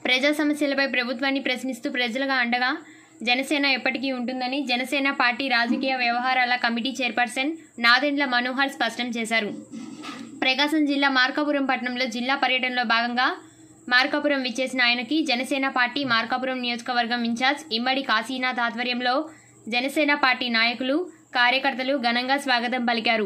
ప్రజా సమస్యలపై ప్రభుత్వాన్ని ప్రశ్నిస్తూ ప్రజలుగా అండగా జనసేన ఎప్పటికీ ఉంటుందని జనసేన పార్టీ రాజకీయ వ్యవహారాల కమిటీ చైర్పర్సన్ నాదెండ్ల మనోహర్ స్పష్టం చేశారు ప్రకాశం జిల్లా మార్కాపురం పట్టణంలో జిల్లా పర్యటనలో భాగంగా మార్కాపురం విచ్చేసిన ఆయనకి జనసేన పార్టీ మార్కాపురం నియోజకవర్గం ఇన్ఛార్జ్ ఇమ్మడి కాశీనాథ్ ఆధ్వర్యంలో జనసేన పార్టీ నాయకులు కార్యకర్తలు ఘనంగా స్వాగతం పలికారు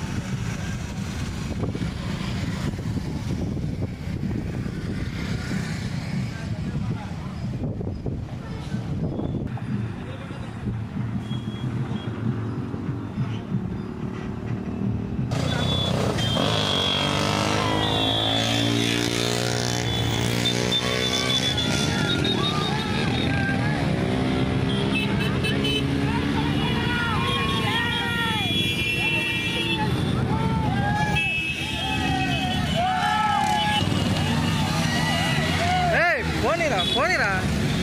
ఏయ్ పోనీరా పోనీరా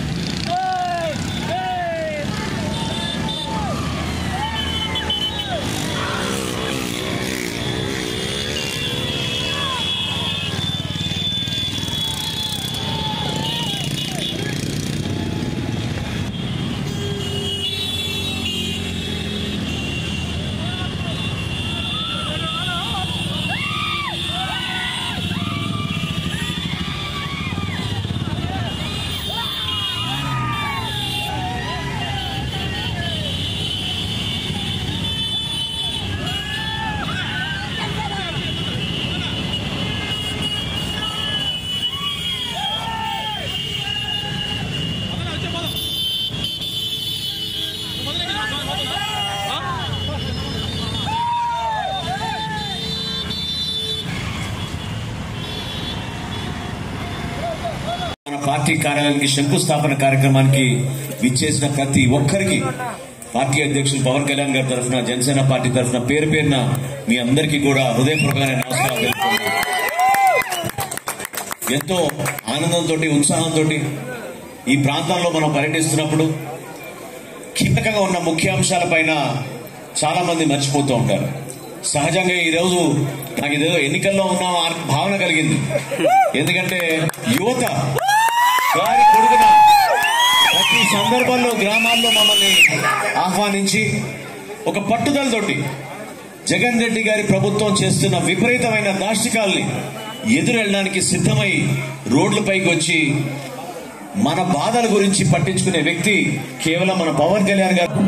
మన పార్టీ కార్యాలయానికి శంకుస్థాపన కార్యక్రమానికి విచ్చేసిన ప్రతి ఒక్కరికి పార్టీ అధ్యక్షులు పవన్ కళ్యాణ్ గారి తరఫున జనసేన పార్టీ తరఫున పేరు పేరున మీ అందరికీ కూడా హృదయపూర్వకమైన నమస్కారాలు తెలుపుతున్నాను. ఎంతో ఆనందంతో ఉత్సాహంతో ఈ ప్రాంతంలో మనం పర్యటిస్తున్నప్పుడు కీలకంగా ఉన్న ముఖ్యాంశాలపైన చాలా మంది మర్చిపోతూ ఉంటారు సహజంగా ఈ రోజు నాకు ఇదేదో ఎన్నికల్లో ఉన్న భావన కలిగింది ఎందుకంటే యువత గారి కొడుకున ప్రతి సందర్భంలో గ్రామాల్లో మమ్మల్ని ఆహ్వానించి ఒక పట్టుదలతోటి జగన్ రెడ్డి గారి ప్రభుత్వం చేస్తున్న విపరీతమైన దాష్టికాల్ని ఎదురెళ్ళడానికి సిద్ధమై రోడ్లపైకి వచ్చి మన బాధల గురించి పట్టించుకునే వ్యక్తి కేవలం మన పవన్ కళ్యాణ్ గారు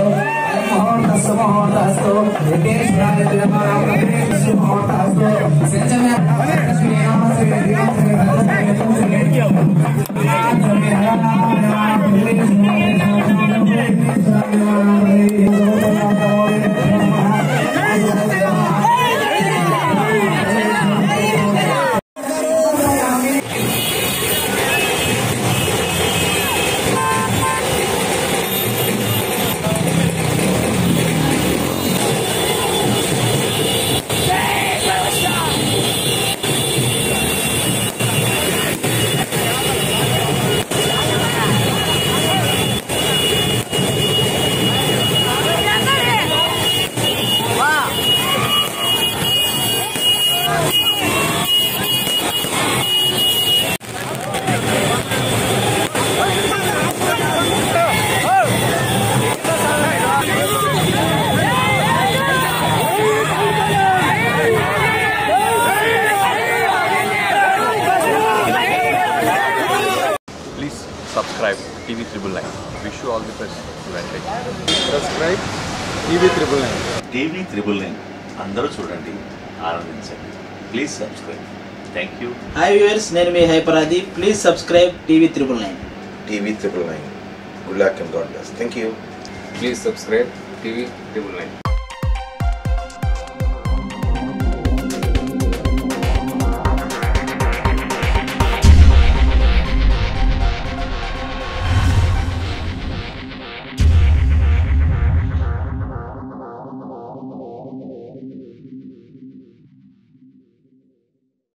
Please subscribe TV Triple Nine. Wish you all the best. Venkat. Subscribe TV triple nine TV triple nine అందరూ చూడండి ఆనందించండి please subscribe thank you hi viewers నేను మీ హైపరాది please subscribe TV triple nine TV triple nine. Good luck and God bless. Thank you. Please subscribe TV Triple Nine.